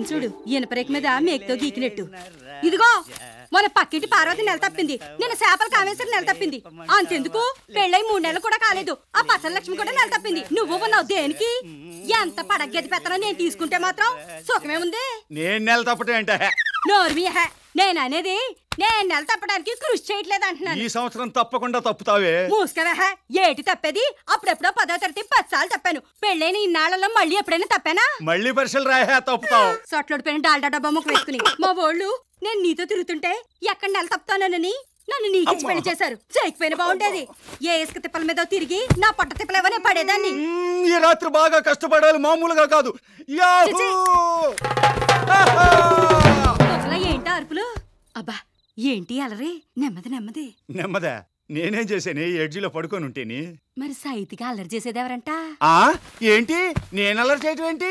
నవ్వుతుంది చూడు ఇనపరేక మీద మేకతో గీకినట్టు ఇదిగో మన పక్కింటి పార్వతి నెల తప్పింది నిన్న చేపల కామేశ్వరి నెల తప్పింది అంతెందుకు పెళ్ళై మూడు నెలలు కూడా కాలేదు ఆ పచ్చల లక్ష్మి కూడా నెల తప్పింది నువ్వు ఉన్నావు దేనికి ఎంత పడగెది పెత్తనం నేను తీసుకుంటే మాత్రం సుఖమే ఉంది నేను నెల తప్పటే అంటే నోర్మి హే నేను అనేది నేను నెల తప్పడానికి కృషి చేయట్లేదు అంటున్నాను ఈ సంవత్సరం తప్పకుండా తప్పుతావే మూసుకవే హే ఏటి తప్పేది అప్పుడెప్పుడో పదో తరగతి పది సార్లు తప్పాను పెళ్ళైన ఇన్నాళ్లలో మళ్ళీ ఎప్పుడైనా తప్పానా మళ్ళీ పరీక్షలు రాయే తప్పుతావు సొట్లోడిపోయిన డాల్డా డబ్బా ముక్క వేసుకుని మా వాళ్ళు నేను నీతో తిరుగుతుంటే ఎక్కడ నెల తప్పుతానని నన్ను నీకిచ్చి పెళ్లి చేశారు చేయకపోయినా బాగుండేది ఏ ఇసుక తిప్పల మీద తిరిగి నా పొట్ట తిప్పలేవనే పడేదాన్ని మ్మ్, ఈ రాత్రి బాగా కష్టపడాలి మామూలుగా కాదు యాహూ! చిచి. ఆహా! అసలు ఏంటి అరుపులు అబ్బా ఏంటి అలరి నెమ్మది నెమ్మది నెమ్మదా నేనేం చేశాను ఈ ఎడ్జిలో పడుకొని ఉంటేని మరి సైతిగా అల్లరి చేసేదెవరంట ఆ ఏంటి నేను అల్లరి చేయటం ఏంటి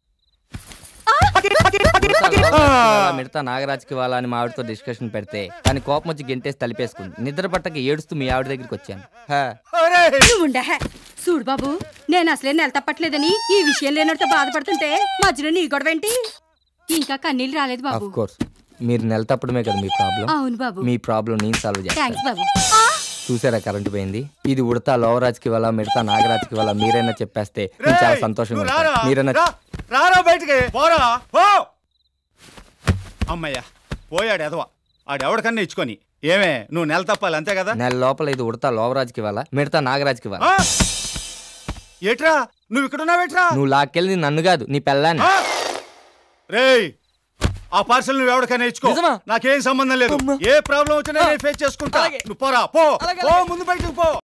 అలా మిడతా నాగరాజ్కి వాళ్ళ అని మా ఆవిడతో డిస్కషన్ పెడితే దాని కోపం వచ్చి గెంటేసి తలిపేసుకుంది నిద్ర పట్టక ఏడుస్తూ మీ ఆవిడ దగ్గరికి వచ్చాను హా. అరే నువ్వుండే హే. చూడు బాబు నేను అసలే నెల తప్పట్లేదని ఈ విషయం లేనడితో బాధపడుతుంటే మధ్యలో నీ గొడవేంటి ఇంకా కన్నీళ్ళు రాలేదు బాబు అఫ్ కోర్స్ మీరు నెల తప్పడమే కదా మీ ప్రాబ్లం అవును బాబు మీ ప్రాబ్లం నేను సాల్వ్ చేస్తాను థ్యాంక్స్ బాబు ఆ, చూసారా కరెంట్ పోయింది ఇది ఉడతా లోవరాజ్కి వాళ్ళ మిడతా నాగరాజ్కి వాళ్ళ మీరైనా చెప్పేస్తే నేను చాలా రేయ్, సంతోషంగా నువ్వు ఉంటాను రారా, మీరైనా రా, రారా బయటికి పోరా పో అమ్మయ్యా పోయాడు ఎదవ ఆడెవడికన్నా ఇచ్చుకొని ఏమే నువ్వు నెల తప్పాలి అంతే కదా నెల లోపల ఇది ఉడతా లోవరాజ్కి వాళ్ళ మిడతా నాగరాజ్కి వాళ్ళ ఆ? ఏట్రా నువ్వు ఇక్కడ ఉన్నావేట్రా నువ్వు లాక్కెళ్ళి నన్ను కాదు నీ పెళ్ళాన్ని ఆ? రేయ్ ఆ పార్సల్ నువ్వు ఎవరికైనా ఇచ్చుకో నిజమా? నాకేం సంబంధం లేదు అమ్మా. ఏ ప్రాబ్లం వచ్చినా నేను ఫేస్ చేసుకుంటా అలాగే. నువ్వు పోరా పో అలాగే, పో అలాగే. ముందు బయటకు పో